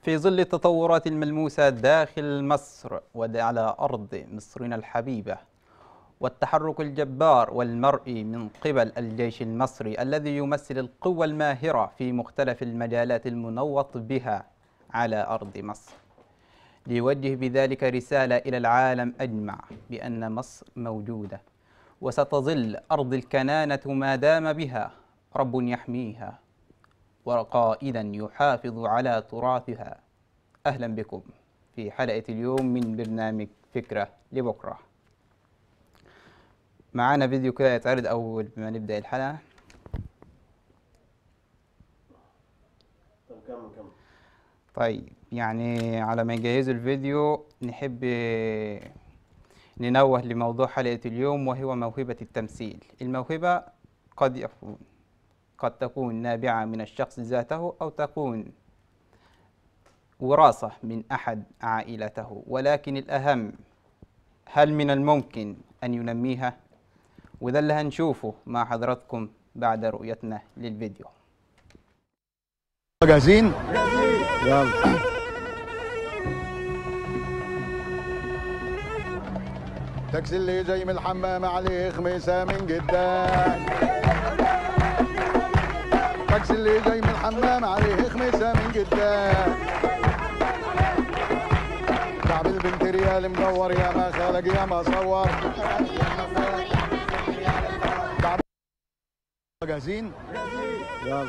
في ظل التطورات الملموسة داخل مصر وعلى أرض مصرنا الحبيبة والتحرك الجبار والمرئي من قبل الجيش المصري الذي يمثل القوة الماهرة في مختلف المجالات المنوط بها على أرض مصر ليوجه بذلك رسالة إلى العالم أجمع بأن مصر موجودة وستظل أرض الكنانة ما دام بها رب يحميها وقائدا يحافظ على تراثها أهلا بكم في حلقة اليوم من برنامج فكرة لبكرة معانا فيديو كده يتعرض أول ما نبدأ الحلقة طب كمل كمل طيب يعني على ما يجهزوا الفيديو نحب ننوه لموضوع حلقة اليوم وهو موهبة التمثيل الموهبة قد يكون قد تكون نابعة من الشخص ذاته أو تكون وراثة من أحد عائلته ولكن الأهم هل من الممكن أن ينميها؟ وده اللي هنشوفه مع حضراتكم بعد رؤيتنا للفيديو جاهزين؟ يلا تاكسي اللي جاي من الحمام عليه خميسة من قدام تاكسي اللي جاي من الحمام عليه خميسة من قدام كعب البنت ريال مدور يا ما خلق يا ما صور كعب- جاهزين؟ يلا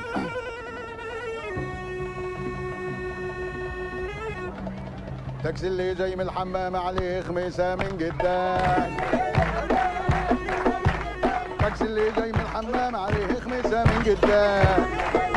تاكسي اللي جاي من الحمام عليه خميسة من قدام تاكسي اللي جاي من الحمام عليه خميسة من قدام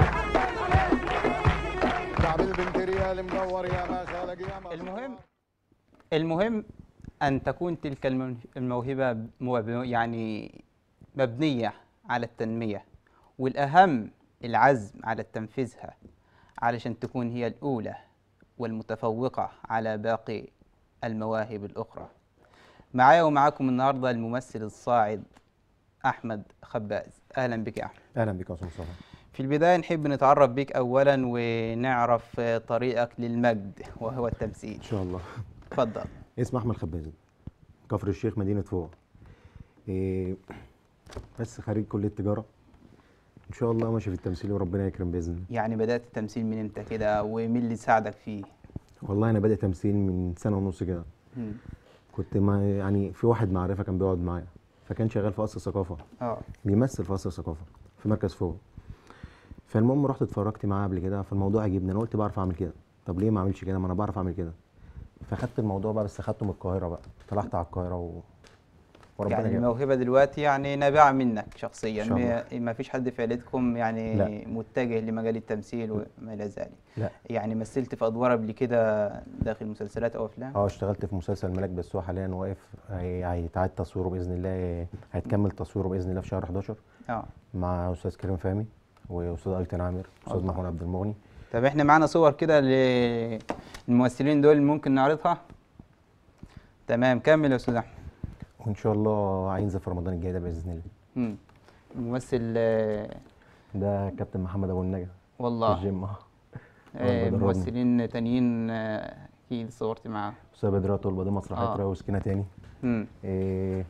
كعب البنت ريال مدور يا ما خلق يا ما المهم المهم أن تكون تلك المن- الموهبة مب- يعني مبنية على التنمية والأهم العزم على تنفيذها علشان تكون هي الأولى والمتفوقة على باقي المواهب الأخرى معايا ومعاكم النهاردة الممثل الصاعد أحمد خباز أهلا بك يا أحمد اهلا بك يا استاذ مصطفى في البداية نحب نتعرف بك أولا ونعرف طريقك للمجد وهو التمثيل ان شاء الله تفضل اسمي احمد خبازي كفر الشيخ مدينه فوق إيه بس خريج كليه تجاره ان شاء الله ماشي في التمثيل وربنا يكرم باذن الله يعني بدأت التمثيل من امتى كده ومين اللي ساعدك فيه؟ والله انا بادئ تمثيل من سنه ونص كده مم. كنت ما يعني في واحد معرفه كان بيقعد معايا فكان شغال في قصر ثقافه اه بيمثل في قصر ثقافه في مركز فوق فالمهم رحت اتفرجت معاه قبل كده فالموضوع عجبني انا قلت بعرف اعمل كده طب ليه ما اعملش كده ما انا بعرف اعمل كده فخدت الموضوع بقى بس خدته من القاهره بقى طلعت على القاهره و... وربنا يعني جاب. الموهبة دلوقتي يعني نابعة منك شخصيا إن شاء ما- ما فيش حد في عيلتكم يعني لا. متجه لمجال التمثيل وما إلى ذلك لا يعني مثلت في أدوار قبل كده داخل مسلسلات أو أفلام؟ اه اشتغلت في مسلسل ملاك بس هو حاليا واقف هي- هيتعاد تصويره باذن الله هيتكمل تصويره باذن الله في شهر 11 اه مع استاذ كريم فهمي واستاذ ايتن عامر استاذ الله. محمود عبد المغني طب احنا معانا صور كده للممثلين دول ممكن نعرضها؟ تمام كمل يا أستاذ أحمد وان شاء الله هينزل في رمضان الجاي ده باذن الله مم. الممثل آه، ده كابتن محمد ابو النجا في والله الجيم اه آه، بدربني. ممثلين تانيين آه، أكيد صورت معاهم استاذ بدر طلبه ده مسرحيه آه. آه. وسكينه تاني مم. إيه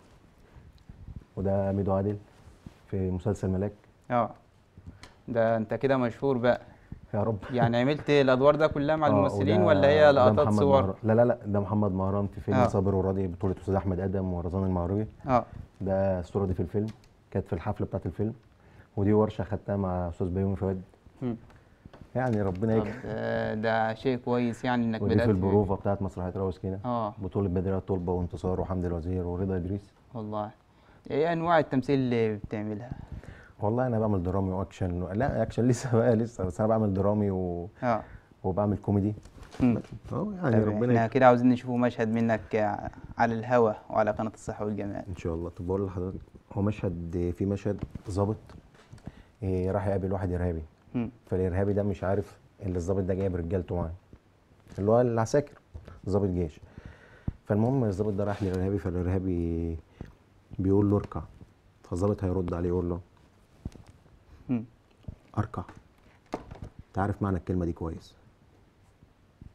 وده ميدو عادل في مسلسل ملاك اه ده انت كده مشهور بقى يا رب يعني عملت الادوار ده كلها مع آه، الممثلين وده- ولا هي وده لقطات محمد صور مهران. لا لا لا ده محمد مهران في فيلم آه. صابر وراضي بطولة أستاذ أحمد آدم ورزان المعروي اه ده الصورة دي في الفيلم كانت في الحفلة بتاعت الفيلم ودي ورشة خدتها مع أستاذ بيومي فؤاد مم. يعني ربنا طب يكرم آه، ده شيء كويس يعني انك ودي بدات في البروفة بتاعت مسرحية روز كده اه بطولة بدرية طلبة وانتصار وحمد الوزير ورضا إدريس والله ايه انواع التمثيل اللي بتعملها والله أنا بعمل درامي وأكشن و... لا أكشن لسه بقى لسه بس أنا بعمل درامي و... اه وبعمل كوميدي مم. أهو يعني طب ربنا احنا يكرم كده عاوزين نشوفه مشهد منك آه، على الهوا وعلى قناه الصحه والجمال ان شاء الله طب بقول لحضرتك هو مشهد في مشهد ظابط إيه، راح يقابل واحد ارهابي مم. فالارهابي ده مش عارف ان الظابط ده جايب رجالته معاه اللي هو العساكر ظابط جيش فالمهم الظابط ده راح للارهابي فالارهابي بيقول له اركع فالظابط هيرد عليه يقول له مم. اركع انت عارف معنى الكلمه دي كويس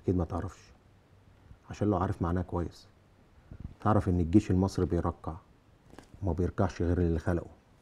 اكيد ما تعرفش عشان لو عارف معناه كويس تعرف ان الجيش المصري بيركع وما بيركعش غير اللي خلقه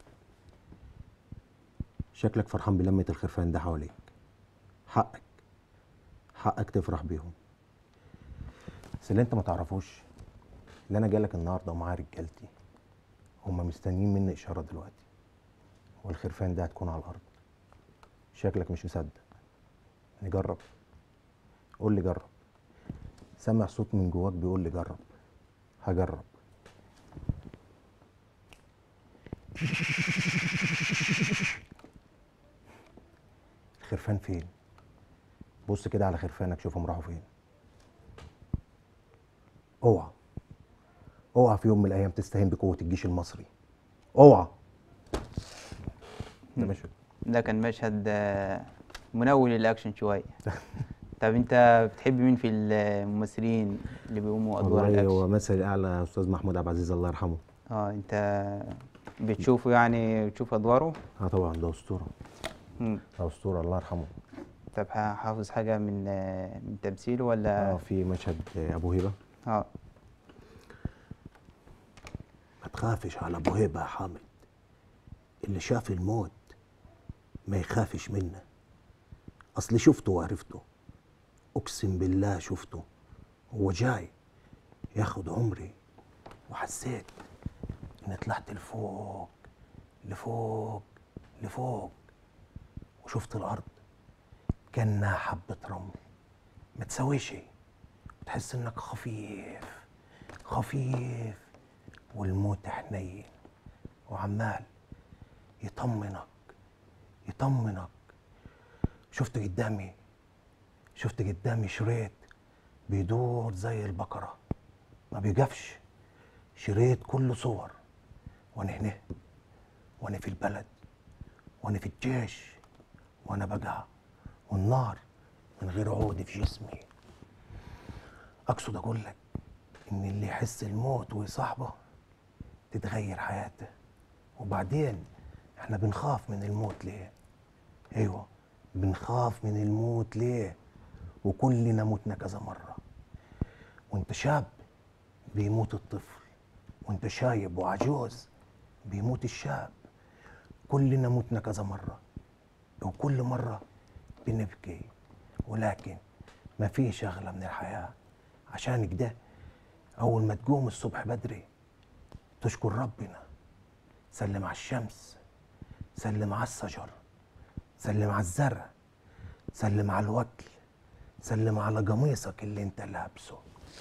شكلك فرحان بلمة الخرفان ده حواليك حقك حقك تفرح بيهم بس اللي انت ما تعرفوش ان انا جالك النهارده ومعايا رجالتي هما مستنيين مني اشاره دلوقتي والخرفان ده هتكون على الارض شكلك مش مصدق نجرب قول لي جرب سمع صوت من جواك بيقول لي جرب هجرب الخرفان فين بص كده على خرفانك شوفهم راحوا فين اوعى اوعى في يوم من الايام تستهين بقوه الجيش المصري اوعى ده مش ده كان مشهد آه، منول للاكشن شويه طب انت بتحب مين في الممثلين اللي بيقوموا ادوار والله هو الاكشن مثل اعلى استاذ محمود عبد العزيز الله يرحمه اه انت بتشوفه يعني بتشوف ادواره اه طبعا ده اسطوره مم. ده اسطوره الله يرحمه طب حافظ حاجه من آه، من تمثيله ولا اه في مشهد ابو هيبه اه ما تخافش على ابو هيبه يا حامد اللي شاف الموت ما يخافش منه اصل شفته وعرفته اقسم بالله شفته هو جاي ياخد عمري وحسيت اني طلعت لفوق لفوق لفوق وشفت الارض كانها حبه رمل ما تساويش تحس انك خفيف خفيف والموت حنين وعمال يطمنك يطمنك شفت قدامي شفت قدامي شريط بيدور زي البقرة ما بيقفش شريط كله صور وانا هنا وانا في البلد وانا في الجيش وانا بقع والنار من غير عود في جسمي اقصد اقول لك ان اللي يحس الموت ويصاحبه تتغير حياته وبعدين احنا بنخاف من الموت ليه ايوه بنخاف من الموت ليه وكلنا متنا كذا مره وانت شاب بيموت الطفل وانت شايب وعجوز بيموت الشاب كلنا متنا كذا مره وكل مره بنبكي ولكن ما في شغله من الحياه عشان كده اول ما تقوم الصبح بدري تشكر ربنا سلم على الشمس سلم على الشجر سلم على الزرع سلم على الوكل سلم على قميصك اللي انت لابسه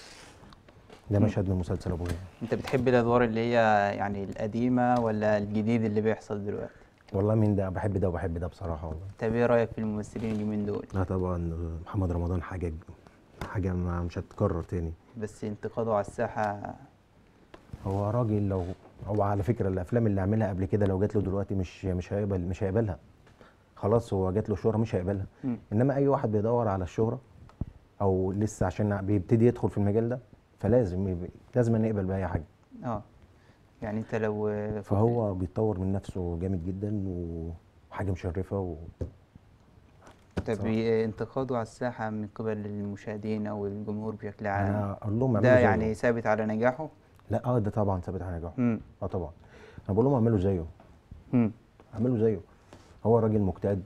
ده مشهد من مسلسل ابو هيبه انت بتحب الادوار اللي هي يعني القديمه ولا الجديد اللي بيحصل دلوقتي والله مين ده بحب ده وبحب ده بصراحه والله طب ايه رايك في الممثلين اليومين دول لا طبعا محمد رمضان حاجه حاجه ما مش هتتكرر تاني بس انتقاده على الساحه هو راجل لو هو على فكره الافلام اللي عملها قبل كده لو جات له دلوقتي مش مش هيقبل مش هيقبلها خلاص هو جات له شهره مش هيقبلها مم. انما اي واحد بيدور على الشهره او لسه عشان بيبتدي يدخل في المجال ده فلازم يب- لازم نقبل باي حاجه اه يعني انت لو فهو بيتطور من نفسه جامد جدا وحاجه مشرفه و... طب انتقاده على الساحه من قبل المشاهدين او الجمهور بشكل عام انا اقول لهم ده اعملوا زيه. يعني ثابت على نجاحه لا اه ده طبعا ثابت على نجاحه امم اه طبعا انا بقول لهم اعملوا زيه امم اعملوا زيه هو راجل مجتهد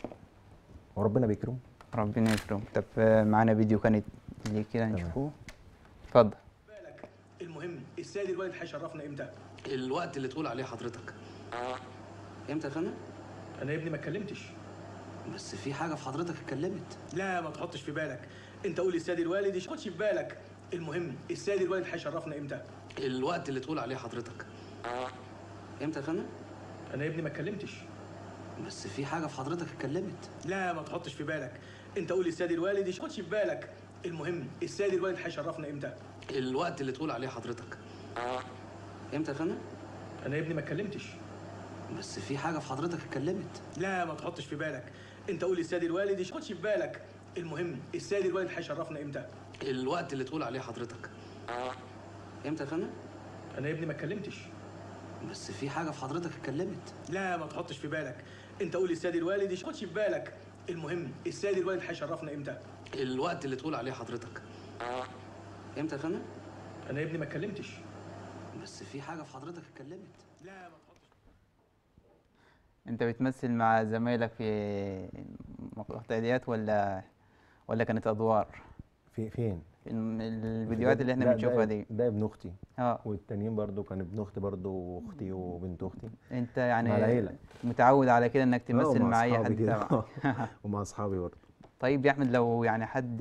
وربنا بيكرمه ربنا يكرمه طب آه، معانا فيديو كانت اللي كده نشوفوه اتفضل بالك المهم السيد الوالد هيشرفنا امتى؟ الوقت اللي تقول عليه حضرتك امتى يا فندم؟ انا يا ابني ما اتكلمتش بس في حاجه في حضرتك اتكلمت لا ما تحطش في بالك انت قول السيد الوالد مش تحطش في بالك المهم السيد الوالد هيشرفنا امتى؟ الوقت اللي تقول عليه حضرتك امتى يا فندم؟ انا يا ابني ما اتكلمتش بس في حاجه في حضرتك اتكلمت لا ما تحطش في بالك انت قول السيد الوالد مش تحطش في بالك المهم السيد الوالد هيشرفنا امتى؟ الوقت اللي تقول عليه حضرتك امتى يا فندم؟ انا يا ابني ما اتكلمتش بس في حاجه في حضرتك اتكلمت لا ما تحطش في بالك انت قول السيد الوالد مش تحطش في بالك المهم السيد الوالد هيشرفنا امتى؟ الوقت اللي تقول عليه حضرتك امتى يا فندم؟ انا يا ابني ما اتكلمتش بس في حاجه في حضرتك اتكلمت لا ما تحطش في بالك انت قول السيد الوالد مش تحطش في بالك المهم السيد الوالد هيشرفنا امتى الوقت اللي تقول عليه حضرتك امتى يا فندم انا يا ابني ما اتكلمتش بس في حاجه في حضرتك اتكلمت لا ما تحطش انت بتمثل مع زمايلك في مقتديات ولا ولا كانت ادوار في فين في الم- الفيديوهات اللي احنا لا، بنشوفها ده- دي ده ابن اختي اه والتانيين برضو كان ابن اختي برضو واختي وبنت اختي انت يعني مع العيلة. متعود على كده انك آه، تمثل ومع مع اي أصحابي حد كده. تبعك ومع اصحابي برضو طيب يا احمد لو يعني حد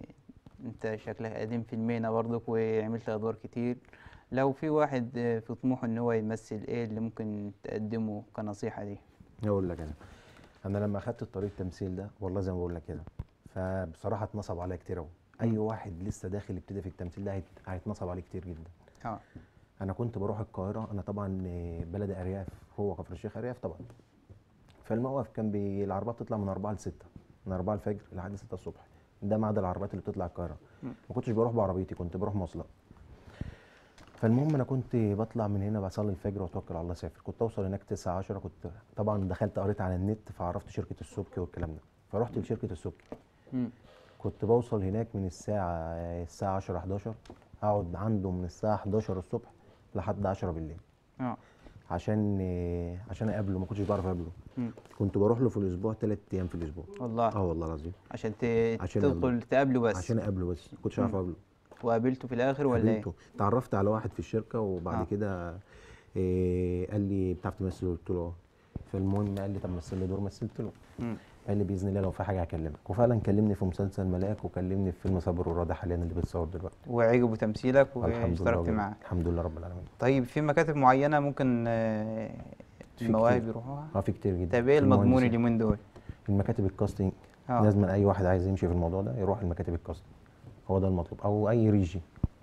انت شكلك قديم في المهنه برضك وعملت ادوار كتير لو في واحد في طموحه ان هو يمثل ايه اللي ممكن تقدمه كنصيحه دي اقول لك انا انا لما اخدت الطريق التمثيل ده والله زي ما بقول لك كده فبصراحه اتنصب عليا كتير قوي اي واحد لسه داخل يبتدي في التمثيل ده هيت- هيتنصب عليه كتير جدا اه انا كنت بروح القاهره انا طبعا آه، بلد ارياف هو كفر الشيخ ارياف طبعا فالموقف كان بي... العربيات بتطلع من 4 ل 6 من 4 الفجر لحد 6 الصبح ده ميعاد العربيات اللي بتطلع القاهره ما كنتش بروح بعربيتي كنت بروح مواصلات فالمهم انا كنت بطلع من هنا بصلي الفجر واتوكل على الله اسافر كنت اوصل هناك 9 10 كنت طبعا دخلت قريت على النت فعرفت شركه السبكي والكلام ده فرحت لشركه السبكي مم. كنت بوصل هناك من الساعه الساعه 10 11 اقعد عنده من الساعه 11 الصبح لحد 10 بالليل اه عشان عشان اقابله ما كنتش بعرف اقابله مم. كنت بروح له في الاسبوع ثلاث ايام في الاسبوع والله اه والله العظيم عشان ت... عشان تدخل أقابله. تقابله بس عشان اقابله بس ما كنتش عارف مم. اقابله وقابلته في الاخر ولا ايه قابلته اتعرفت على واحد في الشركه وبعد آه. كده إيه قال لي بتعرف تمثل قلت له اه فالمهم قال لي طب مثل لي دور مثلت له مم. قال لي باذن الله لو في حاجه هكلمك وفعلا كلمني في مسلسل ملاك وكلمني في فيلم صبر ورضا حاليا اللي بيتصور دلوقتي وعجبوا تمثيلك الحمد لله واشتركت رب- معاه الحمد لله رب العالمين طيب في مكاتب معينه ممكن آه، في المواهب كتير. يروحوها اه في كتير جدا طب ايه في المضمون المهندسين. اليومين دول المكاتب الكاستنج آه. لازم اي واحد عايز يمشي في الموضوع ده يروح المكاتب الكاستنج هو ده المطلوب او اي ريجي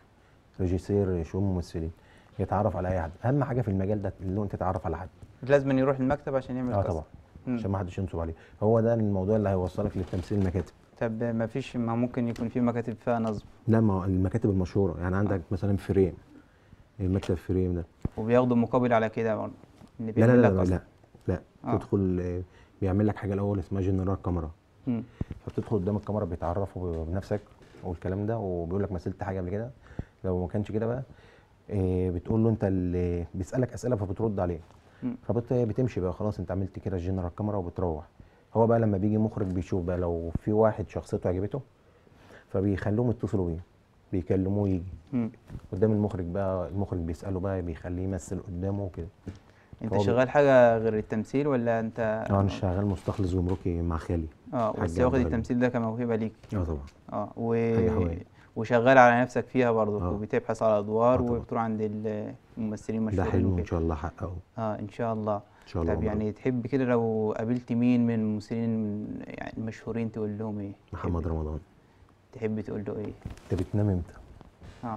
ريجيسير شؤون ممثلين يتعرف على اي حد اهم حاجه في المجال ده اللي هو انت تتعرف على حد لازم يروح المكتب عشان يعمل اه كاست. طبعا مم. عشان ما حدش ينصب عليه هو ده الموضوع اللي هيوصلك للتمثيل المكاتب طب ما فيش ما ممكن يكون في مكاتب فيها نصب لا ما هو المكاتب المشهوره يعني عندك مثلا فريم المكتب فريم ده وبياخدوا مقابل على كده برضه ان لا لا بيعمل لا لك لا أصلاً. لا, لا. آه. تدخل آه، بيعمل لك حاجه الاول اسمها جنرال كاميرا مم. فبتدخل قدام الكاميرا بيتعرفوا بنفسك والكلام ده وبيقول لك مثلت حاجه قبل كده لو ما كانش كده بقى إيه بتقول له انت اللي بيسالك اسئله فبترد عليه مم. فبتمشي بقى خلاص انت عملت كده الجنرال كاميرا وبتروح هو بقى لما بيجي مخرج بيشوف بقى لو في واحد شخصيته عجبته فبيخلوهم يتصلوا بيه بيكلموه يجي مم. قدام المخرج بقى المخرج بيساله بقى بيخليه يمثل قدامه وكده انت هو بي- شغال حاجه غير التمثيل ولا انت اه انا شغال مستخلص جمركي مع خالي اه حاج بس عبد واخد الغني. التمثيل ده كموهبه ليك اه طبعا اه و... حاجة هواية. وشغال على نفسك فيها برضه آه. وبتبحث على ادوار آه طبعا. وبتروح عند الممثلين ده المشهورين حلم ان وكده شاء الله احققه اه ان شاء الله ان شاء الله طب عمري. يعني تحب كده لو قابلت مين من الممثلين يعني المشهورين تقول لهم ايه محمد تحب, رمضان تحب تقول له ايه انت بتنام امتى اه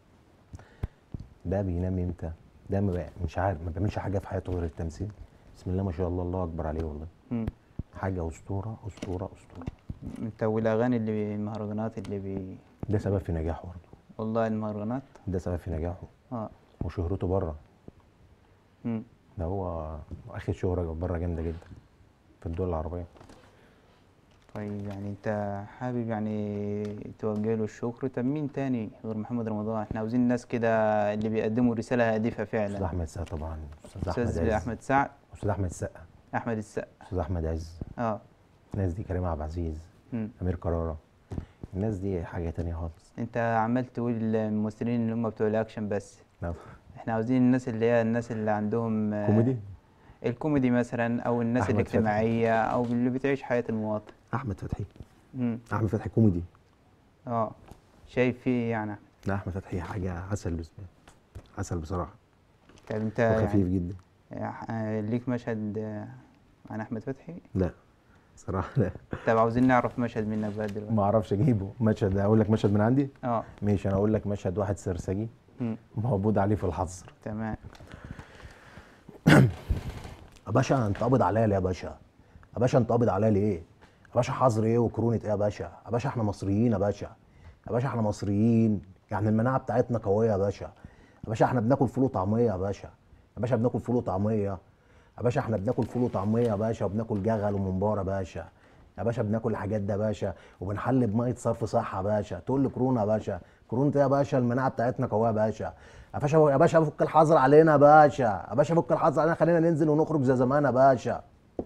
ده بينام امتى ده ما بقى- مش عارف ما بيعملش حاجه في حياته غير التمثيل بسم الله ما شاء الله الله اكبر عليه والله مم. حاجه اسطوره اسطوره اسطوره انت والاغاني اللي بي- المهرجانات اللي بي ده سبب في نجاحه برضه والله المهرجانات ده سبب في نجاحه اه وشهرته بره مم. ده هو اخد شهره بره جامده جدا في الدول العربيه طيب يعني انت حابب يعني توجه له الشكر طب مين تاني غير محمد رمضان احنا عاوزين ناس كده اللي بيقدموا رسالة هادفة استاذ فعلا احمد السقا طبعا استاذ احمد استاذ عز احمد سعد استاذ احمد السقا احمد السقا استاذ احمد عز اه الناس دي كريم عبد العزيز مم. امير كرارة الناس دي حاجه تانية خالص انت عمال تقول الممثلين اللي هم بتوع الاكشن بس نعم. احنا عاوزين الناس اللي هي الناس اللي عندهم آه، كوميدي الكوميدي مثلا او الناس أحمد فتحي. الاجتماعية او اللي بتعيش حياة المواطن احمد فتحي مم. احمد فتحي كوميدي اه شايف فيه إيه يعني لا احمد فتحي حاجه عسل بالنسبه لي. عسل بصراحه طب انت وخفيف يعني جدا آه، ليك مشهد آه، عن احمد فتحي لا صراحه لا طب عاوزين نعرف مشهد منك بقى دلوقتي ما اعرفش اجيبه مشهد اقول لك مشهد من عندي اه ماشي انا اقول لك مشهد واحد سرسجي مم. موجود عليه في الحظر تمام يا باشا انت قابض عليا ليه يا باشا يا باشا انت قابض عليا ليه يا باشا حظر ايه وكرونة ايه يا باشا يا باشا احنا مصريين يا باشا يا باشا احنا مصريين يعني المناعه بتاعتنا قويه يا باشا يا باشا احنا بناكل فول وطعميه يا باشا يا باشا بناكل فول وطعميه يا باشا احنا بناكل فول وطعميه يا باشا وبناكل جغل وممبار يا باشا يا باشا بناكل الحاجات ده يا باشا وبنحل بميه صرف صحه يا باشا تقول لي كورونا يا باشا كورونا إيه يا باشا المناعه بتاعتنا قويه يا باشا يا باشا يا باشا فك الحظر علينا يا باشا يا باشا فك الحظر علينا خلينا ننزل ونخرج زي زمان يا باشا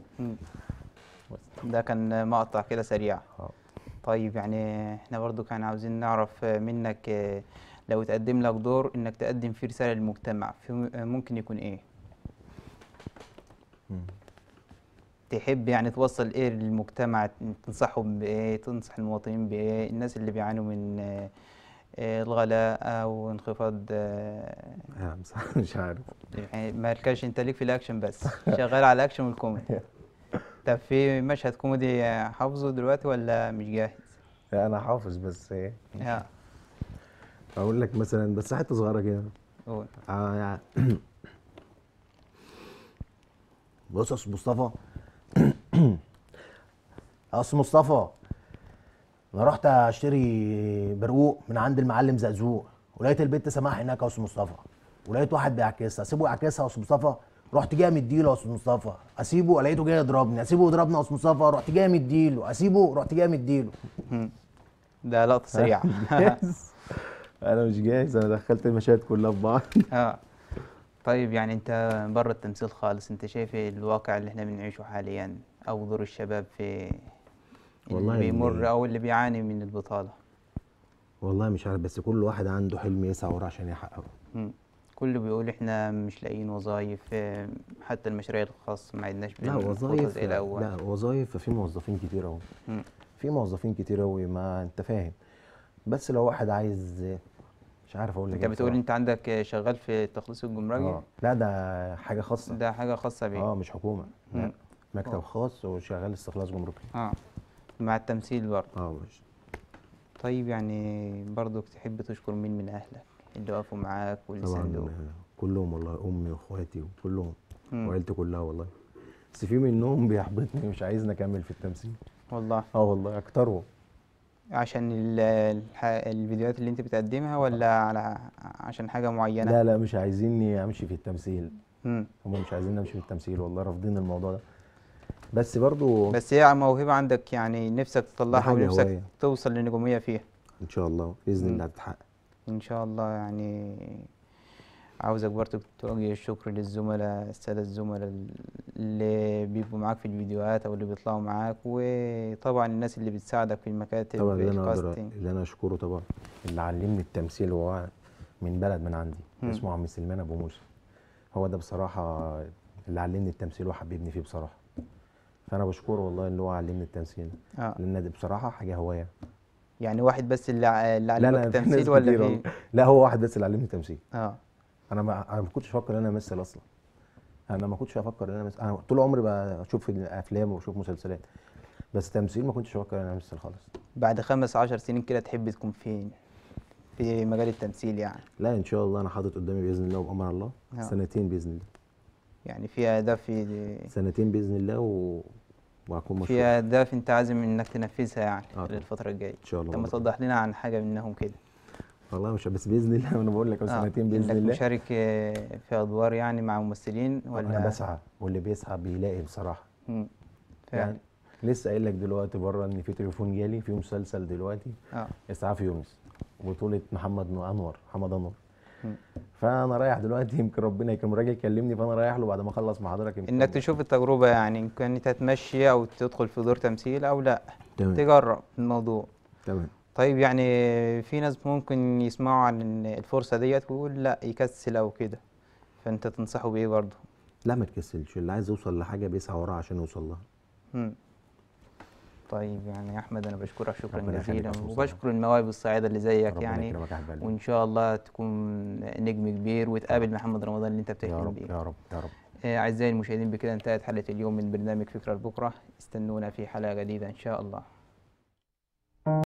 ده كان مقطع كده سريع آه. طيب يعني احنا برضو كان عاوزين نعرف منك آه، لو تقدم لك دور انك تقدم فيه رسالة للمجتمع في ممكن يكون ايه تحب يعني توصل ايه للمجتمع تنصحهم بايه تنصح المواطنين بايه الناس اللي بيعانوا من آه، آه، الغلاء او انخفاض آه، يا مش- مش عارف يعني ما لكش انت ليك في الاكشن بس شغال على الاكشن والكوميدي طب في مشهد كوميدي حافظه دلوقتي ولا مش جاهز؟ انا حافظ بس ايه اه اقول لك مثلا بس حته صغيره كده قول آه يعني بص يا استاذ مصطفى يا استاذ مصطفى انا رحت اشتري برقوق من عند المعلم زقزوق ولقيت البنت سماح هناك يا استاذ مصطفى ولقيت واحد بيعكسها اسيبه يعكسها يا استاذ مصطفى رحت جاي مديله يا استاذ مصطفى اسيبه لقيته جاي يضربني اسيبه يضربني يا استاذ مصطفى رحت جاي مديله اسيبه رحت جاي مديله ده لقطة سريعة انا مش جاهز انا دخلت المشاهد كلها في بعض اه طيب يعني انت بره التمثيل خالص انت شايف إيه الواقع اللي احنا بنعيشه حاليا او دور الشباب في والله اللي اللي- بيمر او اللي بيعاني من البطالة والله مش عارف بس كل واحد عنده حلم يسعى وراه عشان يحققه مم. كله بيقول احنا مش لاقيين وظايف آه، حتى المشاريع الخاصة ما عدناش لا بنخطط وظايف زي الاول لا وظايف في موظفين كتير قوي مم. في موظفين كتير قوي ما انت فاهم بس لو واحد عايز مش عارف اقول لك انت إيه بتقول بصراحة. انت عندك آه، شغال في التخليص الجمركي اه لا ده حاجه خاصه ده حاجة خاصة بيك اه مش حكومه لا مم. مكتب خاص وشغال استخلاص جمركي اه مع التمثيل برضه اه ماشي طيب يعني برضه تحب تشكر مين من اهلك اللي وقفوا معاك واللي طبعا ساندوك آه، كلهم والله امي واخواتي وكلهم مم. وعيلتي كلها والله بس في منهم بيحبطني مش عايزني اكمل في التمثيل والله اه والله اكترهم عشان ال- الح... الفيديوهات اللي انت بتقدمها ولا على عشان حاجة معينة لا لا مش عايزيني امشي في التمثيل مم. هم مش عايزين امشي في التمثيل والله رافضين الموضوع ده بس برضو بس هي موهبة عندك يعني نفسك تطلعها حاجة ونفسك هواية. توصل لنجومية فيها ان شاء الله باذن مم. الله هتتحقق ان شاء الله يعني عاوزك برضه توجه الشكر للزملاء السادة الزملاء اللي بيبقوا معاك في الفيديوهات او اللي بيطلعوا معاك وطبعا الناس اللي بتساعدك في المكاتب طبعا اللي انا اقدر الكاستنج اللي انا اشكره طبعا اللي علمني التمثيل هو من بلد من عندي مم. اسمه عم سلمان ابو موسى هو ده بصراحه اللي علمني التمثيل وحببني فيه بصراحه فانا بشكره والله ان هو علمني التمثيل اه لان ده بصراحه حاجه هوايه يعني واحد بس اللي ع- اللي لا علمك لا في ناس التمثيل ولا كتير في والله. لا هو واحد بس اللي علمني التمثيل اه انا ما انا ما كنتش افكر ان انا امثل اصلا انا ما كنتش افكر ان انا امثل انا طول عمري بشوف في الافلام وبشوف مسلسلات بس تمثيل ما كنتش افكر ان انا امثل خالص بعد خمس عشر سنين كده تحب تكون فين في مجال التمثيل يعني لا ان شاء الله انا حاطط قدامي باذن الله وبامر الله آه. سنتين باذن الله يعني في اهداف في سنتين باذن الله و... وهكون في مشهور اهداف انت عازم انك تنفذها يعني آه. خلال الفترة الجاية ان شاء الله طب ما مرة. توضح لنا عن حاجة منهم كده والله مش بس باذن الله انا بقول لك أهو آه، سنتين باذن انك الله مشارك آه، في ادوار يعني مع ممثلين ولا انا بسعى واللي بيسعى بيلاقي بصراحه مم. فعلا يعني لسه قايل لك دلوقتي بره ان في تليفون جالي في مسلسل دلوقتي اه اسعاف يونس بطولة محمد نو- انور محمد انور مم. فانا رايح دلوقتي يمكن ربنا يكرم راجل كلمني فانا رايح له بعد ما اخلص مع حضرتك يمكن انك تشوف التجربة يعني ان كانت تمشي او تدخل في دور تمثيل او لا تمام تجرب الموضوع تمام طيب يعني في ناس ممكن يسمعوا عن الفرصة ديت ويقول لا يكسل او كده فانت تنصحه بايه برضه لا ما تكسلش اللي عايز يوصل لحاجه بيسعى وراها عشان يوصل لها مم. طيب يعني يا احمد انا بشكرك شكرا ربنا يخليك جزيلا يا أستاذ مصطفى. وبشكر المواهب الصاعده اللي زيك ربنا يعني يكرمك يا حبيبي وان شاء الله تكون نجم كبير وتقابل محمد رمضان اللي انت يا بتحلم رب بيه يا رب يا رب آه، اعزائي المشاهدين بكده انتهت حلقه اليوم من برنامج فكره لبكره استنونا في حلقه جديده ان شاء الله